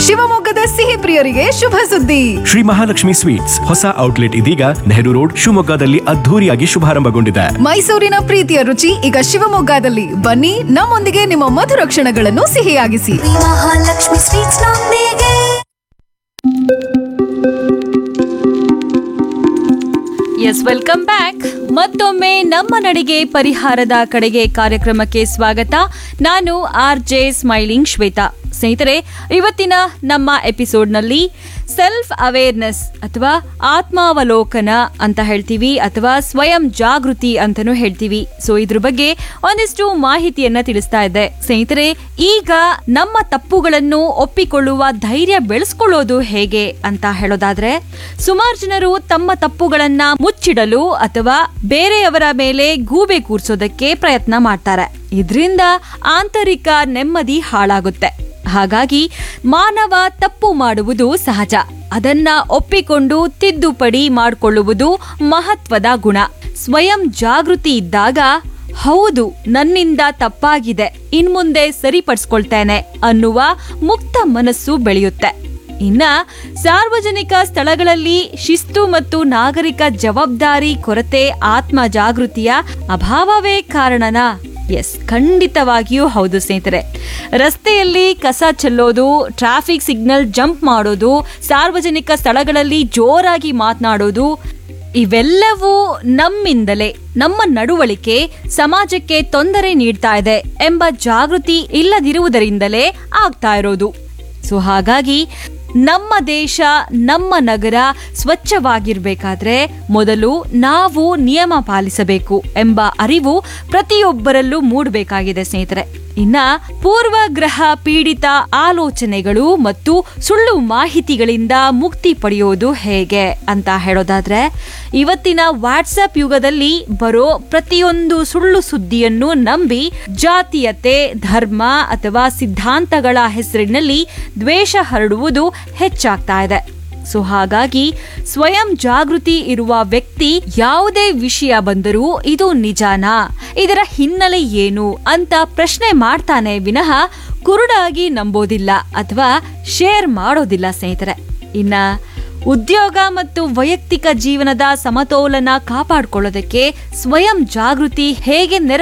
ಶಿವಮೊಗ್ಗದ ಸಿಹಿ ಪ್ರಿಯರಿಗೆ ಶುಭ ಸುದ್ದಿ ಶ್ರೀ ಮಹಾಲಕ್ಷ್ಮಿ ಸ್ವೀಟ್ಸ್ ಹೊಸ ಔಟ್ಲೆಟ್ ಇದೀಗ ನೆಹರು ರೋಡ್ ಶಿವಮೊಗ್ಗದಲ್ಲಿ ಅದ್ಧೂರಿಯಾಗಿ ಶುಭಾರಂಭಗೊಂಡಿದೆ ಮೈಸೂರಿನ ಪ್ರೀತಿಯ ರುಚಿ ಈಗ ಶಿವಮೊಗ್ಗದಲ್ಲಿ ಬನ್ನಿ ನಮ್ಮೊಂದಿಗೆ ನಿಮ್ಮ ಮಧುರ ಕ್ಷಣಗಳನ್ನು ಸಿಹಿಯಾಗಿಸಿ ಮಹಾಲಕ್ಷ್ಮಿ ಸ್ವೀಟ್ಸ್ ನೊಂದಿಗೆ ಎಸ್ ವೆಲ್ಕಮ್ ಬ್ಯಾಕ್ ಮತ್ತೊಮ್ಮೆ ನಮ್ಮ ನಡಿಗೆ ಪರಿಹಾರದ ಕಡೆಗೆ ಕಾರ್ಯಕ್ರಮಕ್ಕೆ ಸ್ವಾಗತ ನಾನು ಆರ್ ಜೆ ಸ್ಮೈಲಿಂಗ್ ಶ್ವೇತಾ ಸ್ನೇಹಿತರೆ ಇವತ್ತಿನ ನಮ್ಮ ಎಪಿಸೋಡ್ನಲ್ಲಿ ಸೆಲ್ಫ್ ಅವೇರ್ನೆಸ್ ಅಥವಾ ಆತ್ಮಾವಲೋಕನ ಅಂತ ಹೇಳ್ತೀವಿ ಅಥವಾ ಸ್ವಯಂ ಜಾಗೃತಿ ಅಂತಾನೂ ಹೇಳ್ತೀವಿ ಸೊ ಇದ್ರ ಬಗ್ಗೆ ಒಂದಿಷ್ಟು ಮಾಹಿತಿಯನ್ನ ತಿಳಿಸ್ತಾ ಇದ್ದೆ ಸ್ನೇಹಿತರೆ ಈಗ ನಮ್ಮ ತಪ್ಪುಗಳನ್ನು ಒಪ್ಪಿಕೊಳ್ಳುವ ಧೈರ್ಯ ಬೆಳೆಸ್ಕೊಳ್ಳೋದು ಹೇಗೆ ಅಂತ ಹೇಳೋದಾದ್ರೆ ಸುಮಾರು ಜನರು ತಮ್ಮ ತಪ್ಪುಗಳನ್ನ ಮುಚ್ಚಿಡಲು ಅಥವಾ ಬೇರೆಯವರ ಮೇಲೆ ಗೂಬೆ ಕೂರ್ಸೋದಕ್ಕೆ ಪ್ರಯತ್ನ ಮಾಡ್ತಾರೆ ಇದರಿಂದ ಆಂತರಿಕ ನೆಮ್ಮದಿ ಹಾಳಾಗುತ್ತೆ ಹಾಗಾಗಿ ಮಾನವ ತಪ್ಪು ಮಾಡುವುದು ಸಹಜ ಅದನ್ನ ಒಪ್ಪಿಕೊಂಡು ತಿದ್ದುಪಡಿ ಮಾಡಿಕೊಳ್ಳುವುದು ಮಹತ್ವದ ಗುಣ ಸ್ವಯಂ ಜಾಗೃತಿ ಇದ್ದಾಗ ಹೌದು ನನ್ನಿಂದ ತಪ್ಪಾಗಿದೆ ಇನ್ಮುಂದೆ ಸರಿಪಡಿಸ್ಕೊಳ್ತೇನೆ ಅನ್ನುವ ಮುಕ್ತ ಮನಸ್ಸು ಬೆಳೆಯುತ್ತೆ ಇನ್ನ ಸಾರ್ವಜನಿಕ ಸ್ಥಳಗಳಲ್ಲಿ ಶಿಸ್ತು ಮತ್ತು ನಾಗರಿಕ ಜವಾಬ್ದಾರಿ ಕೊರತೆ ಆತ್ಮ ಜಾಗೃತಿಯ ಅಭಾವವೇ ಕಾರಣನಾ ಎಸ್ ಖಂಡಿತವಾಗಿಯೂ ಹೌದು ಸ್ನೇಹಿತರೆ ರಸ್ತೆಯಲ್ಲಿ ಕಸ ಚೆಲ್ಲೋದು ಟ್ರಾಫಿಕ್ ಸಿಗ್ನಲ್ ಜಂಪ್ ಮಾಡೋದು ಸಾರ್ವಜನಿಕ ಸ್ಥಳಗಳಲ್ಲಿ ಜೋರಾಗಿ ಮಾತನಾಡೋದು ಇವೆಲ್ಲವೂ ನಮ್ಮಿಂದಲೇ ನಮ್ಮ ನಡವಳಿಕೆ ಸಮಾಜಕ್ಕೆ ತೊಂದರೆ ನೀಡ್ತಾ ಇದೆ ಎಂಬ ಜಾಗೃತಿ ಇಲ್ಲದಿರುವುದರಿಂದಲೇ ಆಗ್ತಾ ಇರೋದು ಸೊ ಹಾಗಾಗಿ ನಮ್ಮ ದೇಶ ನಮ್ಮ ನಗರ ಸ್ವಚ್ಛವಾಗಿರ್ಬೇಕಾದ್ರೆ ಮೊದಲು ನಾವು ನಿಯಮ ಪಾಲಿಸಬೇಕು ಎಂಬ ಅರಿವು ಪ್ರತಿಯೊಬ್ಬರಲ್ಲೂ ಮೂಡಬೇಕಾಗಿದೆ ಸ್ನೇಹಿತರೆ ಇನ್ನ ಪೂರ್ವಗ್ರಹ ಪೀಡಿತ ಆಲೋಚನೆಗಳು ಮತ್ತು ಸುಳ್ಳು ಮಾಹಿತಿಗಳಿಂದ ಮುಕ್ತಿ ಪಡೆಯೋದು ಹೇಗೆ ಅಂತ ಹೇಳೋದಾದ್ರೆ ಇವತ್ತಿನ ವಾಟ್ಸಪ್ ಯುಗದಲ್ಲಿ ಬರೋ ಪ್ರತಿಯೊಂದು ಸುಳ್ಳು ಸುದ್ದಿಯನ್ನು ನಂಬಿ ಜಾತೀಯತೆ ಧರ್ಮ ಅಥವಾ ಸಿದ್ಧಾಂತಗಳ ಹೆಸರಿನಲ್ಲಿ ದ್ವೇಷ ಹರಡುವುದು ಹೆಚ್ಚಾಗ್ತಾ ಇದೆ ಸೊ ಹಾಗಾಗಿ ಸ್ವಯಂ ಜಾಗೃತಿ ಇರುವ ವ್ಯಕ್ತಿ ಯಾವುದೇ ವಿಷಯ ಬಂದರೂ ಇದು ನಿಜಾನಾ ಇದರ ಹಿನ್ನೆಲೆ ಏನು ಅಂತ ಪ್ರಶ್ನೆ ಮಾಡ್ತಾನೆ ವಿನಃ ಕುರುಡಾಗಿ ನಂಬೋದಿಲ್ಲ ಅಥವಾ ಶೇರ್ ಮಾಡೋದಿಲ್ಲ ಸ್ನೇಹಿತರೆ ಇನ್ನ ಉದ್ಯೋಗ ಮತ್ತು ವೈಯಕ್ತಿಕ ಜೀವನದ ಸಮತೋಲನ ಕಾಪಾಡಿಕೊಳ್ಳೋದಕ್ಕೆ ಸ್ವಯಂ ಜಾಗೃತಿ ಹೇಗೆ ನೆರವು